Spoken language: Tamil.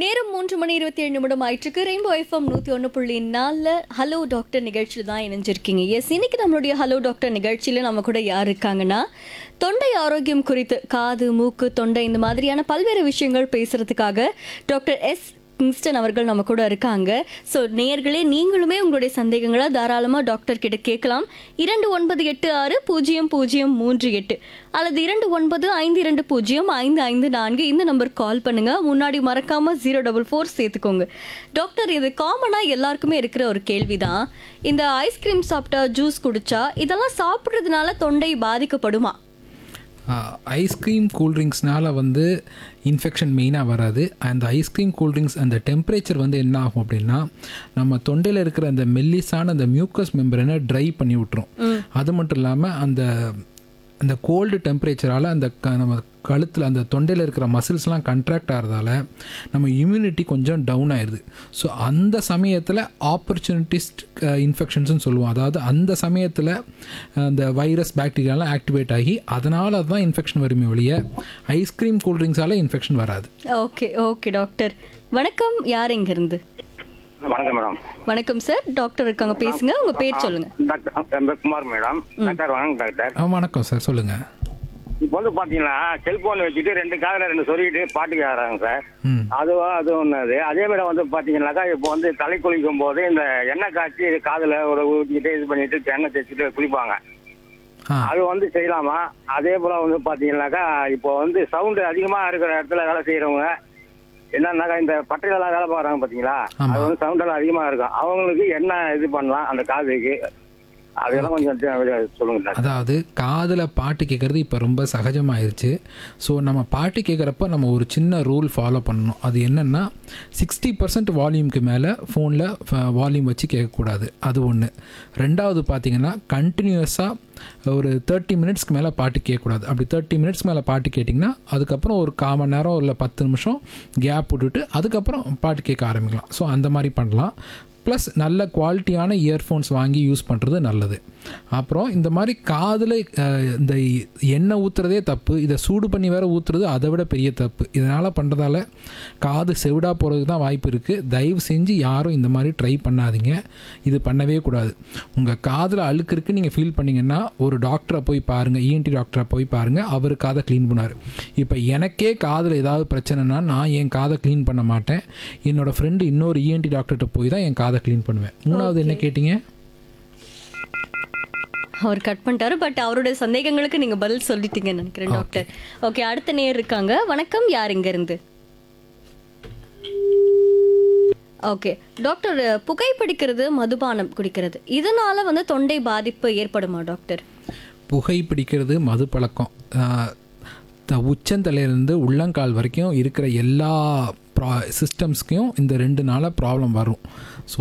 நேரம் மூன்று மணி இருபத்தி ஏழு நிமிடம் ஆயிட்டுருக்கு ரெயின்போ எஃப்எம் நூற்றி ஒன்று புள்ளி நாலில் ஹலோ டாக்டர் நிகழ்ச்சியில் தான் இணைஞ்சிருக்கீங்க எஸ் இன்னைக்கு நம்மளுடைய ஹலோ டாக்டர் நிகழ்ச்சியில் நம்ம கூட யார் இருக்காங்கன்னா தொண்டை ஆரோக்கியம் குறித்து காது மூக்கு தொண்டை இந்த மாதிரியான பல்வேறு விஷயங்கள் பேசுறதுக்காக டாக்டர் எஸ் கிங்ஸ்டன் அவர்கள் நம்ம கூட இருக்காங்க ஸோ நேயர்களே நீங்களுமே உங்களுடைய சந்தேகங்களை தாராளமாக டாக்டர் கிட்ட கேட்கலாம் இரண்டு ஒன்பது எட்டு ஆறு பூஜ்ஜியம் பூஜ்ஜியம் மூன்று எட்டு அல்லது இரண்டு ஒன்பது ஐந்து இரண்டு பூஜ்ஜியம் ஐந்து ஐந்து நான்கு இந்த நம்பருக்கு கால் பண்ணுங்க முன்னாடி மறக்காம ஜீரோ டபுள் ஃபோர் சேர்த்துக்கோங்க டாக்டர் இது காமனாக எல்லாருக்குமே இருக்கிற ஒரு கேள்விதான் இந்த ஐஸ்கிரீம் சாப்பிட்டா ஜூஸ் குடிச்சா இதெல்லாம் சாப்பிட்றதுனால தொண்டை பாதிக்கப்படுமா ஐஸ்கிரீம் கூல்ட்ரிங்க்ஸ்னால வந்து இன்ஃபெக்ஷன் மெயினாக வராது அந்த ஐஸ்கிரீம் கூல்ட்ரிங்க்ஸ் அந்த டெம்பரேச்சர் வந்து என்ன ஆகும் அப்படின்னா நம்ம தொண்டையில் இருக்கிற அந்த மெல்லிஸான அந்த மியூக்கஸ் மெம்பரனை ட்ரை பண்ணி விட்டுரும் அது மட்டும் இல்லாமல் அந்த அந்த கோல்டு டெம்பரேச்சரால் அந்த க நம்ம கழுத்தில் அந்த தொண்டையில் இருக்கிற மசில்ஸ்லாம் கண்ட்ராக்ட் ஆகிறதால நம்ம இம்யூனிட்டி கொஞ்சம் டவுன் ஆயிடுது ஸோ அந்த சமயத்தில் ஆப்பர்ச்சுனிட்டிஸ்ட் இன்ஃபெக்ஷன்ஸ்னு சொல்லுவோம் அதாவது அந்த சமயத்தில் அந்த வைரஸ் பாக்டீரியாலாம் ஆக்டிவேட் ஆகி அதனால தான் இன்ஃபெக்ஷன் வருமே ஒழிய ஐஸ்கிரீம் கூல்ட்ரிங்க்ஸால இன்ஃபெக்ஷன் வராது ஓகே ஓகே டாக்டர் வணக்கம் யார் இருந்து வணக்கம் மேடம் வணக்கம் சார் டாக்டர் இருக்காங்க பேசுங்க உங்க பேர் சொல்லுங்க டாக்டர் என் பேர் குமார் மேடம் டாக்டர் வணக்கம் டாக்டர் ஆ, வணக்கம் சார் சொல்லுங்கள் இப்போ வந்து பாத்தீங்கன்னா செல்போன் வச்சுட்டு ரெண்டு காதுல ரெண்டு சொல்லிட்டு பாட்டு கேட்கறாங்க சார் ம் அதுவா அது ஒன்று அதே மாதிரி வந்து பாத்தீங்கன்னாக்கா இப்போ வந்து தலை குளிக்கும் போது இந்த எண்ணெய் காய்ச்சி காதுல ஒரு ஊற்றிக்கிட்டு இது பண்ணிட்டு எண்ணெய் தேய்ச்சிட்டு குளிப்பாங்க ஆ அது வந்து செய்யலாமா அதே போல வந்து பாத்தீங்கன்னாக்கா இப்போ வந்து சவுண்டு அதிகமா இருக்கிற இடத்துல வேலை செய்யறவங்க என்னன்னாக்கா இந்த பட்டையிலலாம் வேலை பார்க்குறாங்க பாத்தீங்களா ஆமா. அது வந்து சவுண்ட் எல்லாம் அதிகமா இருக்கும் அவங்களுக்கு என்ன இது பண்ணலாம் அந்த காதுக்கு அதெல்லாம் கொஞ்சம் தெ- சொல்லுங்க டாக்டர் அதாவது காதில் பாட்டு கேட்குறது இப்போ ரொம்ப சகஜமாயிருச்சு ஸோ நம்ம பாட்டு கேட்குறப்ப நம்ம ஒரு சின்ன ரூல் ஃபாலோ பண்ணணும் அது என்னென்னா சிக்ஸ்டி பர்சன்ட் வால்யூம்க்கு மேலே ஃபோனில் வால்யூம் வச்சு கேட்கக்கூடாது அது ஒன்று ரெண்டாவது பார்த்தீங்கன்னா கண்டினியூஸாக ஒரு தேர்ட்டி மினிட்ஸ்க்கு மேலே பாட்டு கேட்கக்கூடாது அப்படி தேர்ட்டி மினிட்ஸ் மேலே பாட்டு கேட்டிங்கன்னா அதுக்கப்புறம் ஒரு கால் மணி நேரம் இல்லை பத்து நிமிஷம் கேப் விட்டுட்டு அதுக்கப்புறம் பாட்டு கேட்க ஆரம்பிக்கலாம் ஸோ அந்த மாதிரி பண்ணலாம் ப்ளஸ் நல்ல குவாலிட்டியான இயர்ஃபோன்ஸ் வாங்கி யூஸ் பண்ணுறது நல்லது அப்புறம் இந்த மாதிரி காதில் இந்த எண்ணெய் ஊற்றுறதே தப்பு இதை சூடு பண்ணி வேற ஊற்றுறது அதை விட பெரிய தப்பு இதனால் பண்ணுறதால காது செவிடாக போகிறதுக்கு தான் வாய்ப்பு இருக்குது தயவு செஞ்சு யாரும் இந்த மாதிரி ட்ரை பண்ணாதீங்க இது பண்ணவே கூடாது உங்கள் காதில் அழுக்கு இருக்குது நீங்கள் ஃபீல் பண்ணீங்கன்னா ஒரு டாக்டரை போய் பாருங்கள் இஎன்டி டாக்டரை போய் பாருங்கள் அவர் காதை க்ளீன் பண்ணார் இப்போ எனக்கே காதில் ஏதாவது பிரச்சனைனா நான் என் காதை க்ளீன் பண்ண மாட்டேன் என்னோடய ஃப்ரெண்டு இன்னொரு இஎன்டி டாக்டர்கிட்ட போய் தான் என் காதை க்ளீன் பண்ணுவேன் மூணாவது என்ன கேட்டிங்க அவர் கட் பண்ணிட்டாரு பட் அவருடைய சந்தேகங்களுக்கு நீங்க பதில் சொல்லிட்டீங்கன்னு நினைக்கிறேன் டாக்டர் ஓகே அடுத்த நேர் இருக்காங்க வணக்கம் யார் இங்க இருந்து ஓகே டாக்டர் புகைப்பிடிக்கிறது மதுபானம் குடிக்கிறது இதனால வந்து தொண்டை பாதிப்பு ஏற்படுமா டாக்டர் புகை பிடிக்கிறது மது பழக்கம் ஆஹ், த உச்சந்தலையிலேருந்து உள்ளங்கால் வரைக்கும் இருக்கிற எல்லா ப்ரா சிஸ்டம்ஸ்க்கும் இந்த ரெண்டு நாளாக ப்ராப்ளம் வரும் ஸோ